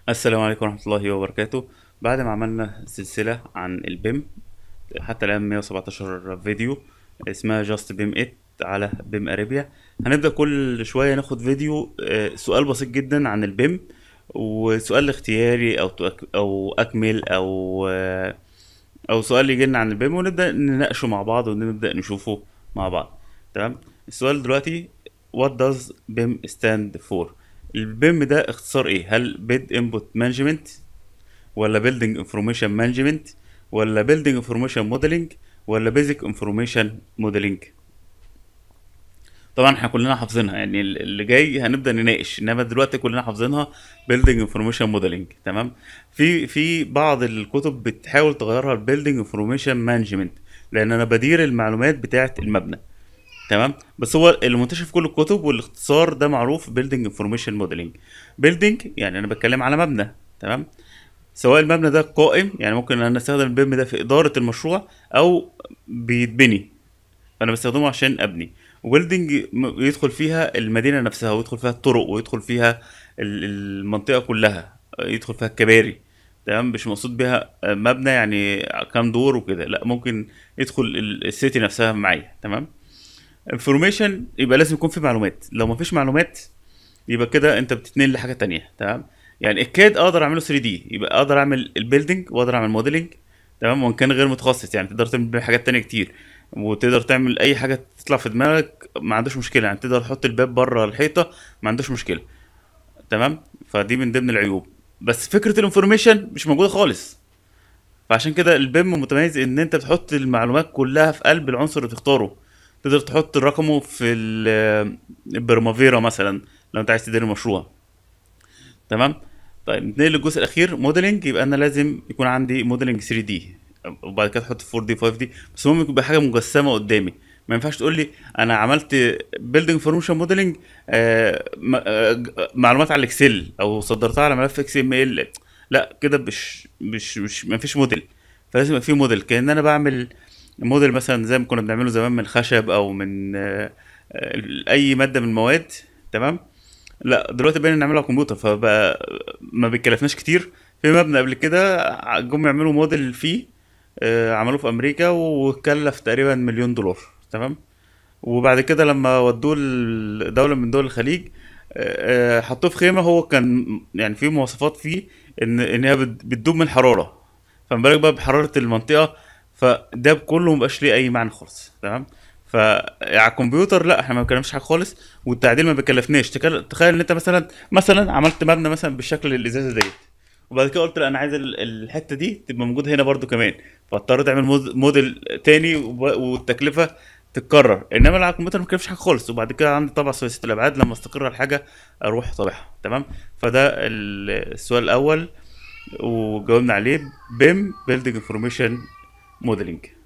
السلام عليكم ورحمة الله وبركاته بعد ما عملنا سلسلة عن البيم حتى الآن 117 فيديو اسمها جاست بيم ات على بيم اريبيا هنبدأ كل شوية ناخد فيديو آه، سؤال بسيط جدا عن البيم وسؤال اختياري او تؤك- او اكمل او آه، او سؤال يجي لنا عن البيم ونبدأ نناقشه مع بعض ونبدأ نشوفه مع بعض تمام السؤال دلوقتي what does BIM stand for البيم ده اختصار ايه هل بيد انبوت مانجمنت ولا بيلدينج انفورميشن مانجمنت ولا بيلدينج انفورميشن موديلنج ولا بيزك انفورميشن موديلنج طبعا احنا كلنا حافظينها يعني اللي جاي هنبدا نناقش انما دلوقتي كلنا حافظينها بيلدينج انفورميشن موديلنج تمام في في بعض الكتب بتحاول تغيرها لبيلدينج انفورميشن مانجمنت لان انا بدير المعلومات بتاعه المبنى تمام بس هو اللي منتشر في كل الكتب والاختصار ده معروف بيلدينج انفورميشن موديلنج بيلدينج يعني انا بتكلم على مبنى تمام سواء المبنى ده قائم يعني ممكن انا استخدم البيم ده في اداره المشروع او بيتبني فانا بستخدمه عشان ابني وبيلدينج م- يدخل فيها المدينه نفسها ويدخل فيها الطرق ويدخل فيها ال- المنطقه كلها يدخل فيها الكباري تمام مش مقصود بيها مبنى يعني كام دور وكده لا ممكن يدخل ال- السيتي نفسها معايا تمام انفورميشن يبقى لازم يكون في معلومات لو مفيش معلومات يبقى كده انت بتتنقل لحاجه تانية تمام يعني الكاد اقدر اعمله 3 دي يبقى اقدر اعمل البيلدينج واقدر اعمل موديلنج تمام وان كان غير متخصص يعني تقدر تعمل بيه حاجات تانية كتير وتقدر تعمل اي حاجه تطلع في دماغك ما عندوش مشكله يعني تقدر تحط الباب بره الحيطه ما عندوش مشكله تمام فدي من ضمن العيوب بس فكره الانفورميشن مش موجوده خالص فعشان كده البيم متميز ان انت بتحط المعلومات كلها في قلب العنصر اللي تختاره تقدر تحط رقمه في ال- البرمافيرا مثلا لو انت عايز تدير المشروع تمام طيب نتنقل للجزء الاخير موديلنج يبقى انا لازم يكون عندي موديلنج 3 دي وبعد كده تحط 4 دي 5 دي بس المهم يكون حاجه مجسمه قدامي ما ينفعش تقول لي انا عملت بيلدينج انفورميشن موديلنج معلومات على الاكسل او صدرتها على ملف اكس ام ال لا كده مش مش مش ما فيش موديل فلازم يبقى في موديل كان انا بعمل موديل مثلا زي ما كنا بنعمله زمان من خشب او من آه، آه، اي ماده من المواد تمام لا دلوقتي بقينا نعمله على الكمبيوتر فبقى ما بيكلفناش كتير في مبنى قبل كده جم يعملوا موديل فيه آه، عملوه في امريكا وكلف تقريبا مليون دولار تمام وبعد كده لما ودوه لدولة من دول الخليج آه، آه، حطوه في خيمة هو كان يعني في مواصفات فيه ان ان هي بت- بتدوب من الحرارة فما بالك بقى بحرارة المنطقة فده كله مبقاش ليه أي معنى خالص تمام فعلى الكمبيوتر لا احنا ما بنتكلمش حاجة خالص والتعديل ما بيكلفناش تكل- تخيل ان انت مثلا مثلا عملت مبنى مثلا بالشكل الازازة ديت وبعد كده قلت لا انا عايز ال- الحتة دي تبقى موجودة هنا برضو كمان فاضطر تعمل مود- موديل تاني وب- والتكلفة تتكرر انما اللي على الكمبيوتر ما بيكلفش حاجه خالص وبعد كده عندي طبعا ثلاثيه الابعاد لما استقر على الحاجه اروح طابعها تمام فده ال- السؤال الاول وجاوبنا عليه بيم بيلدينج انفورميشن موديلنج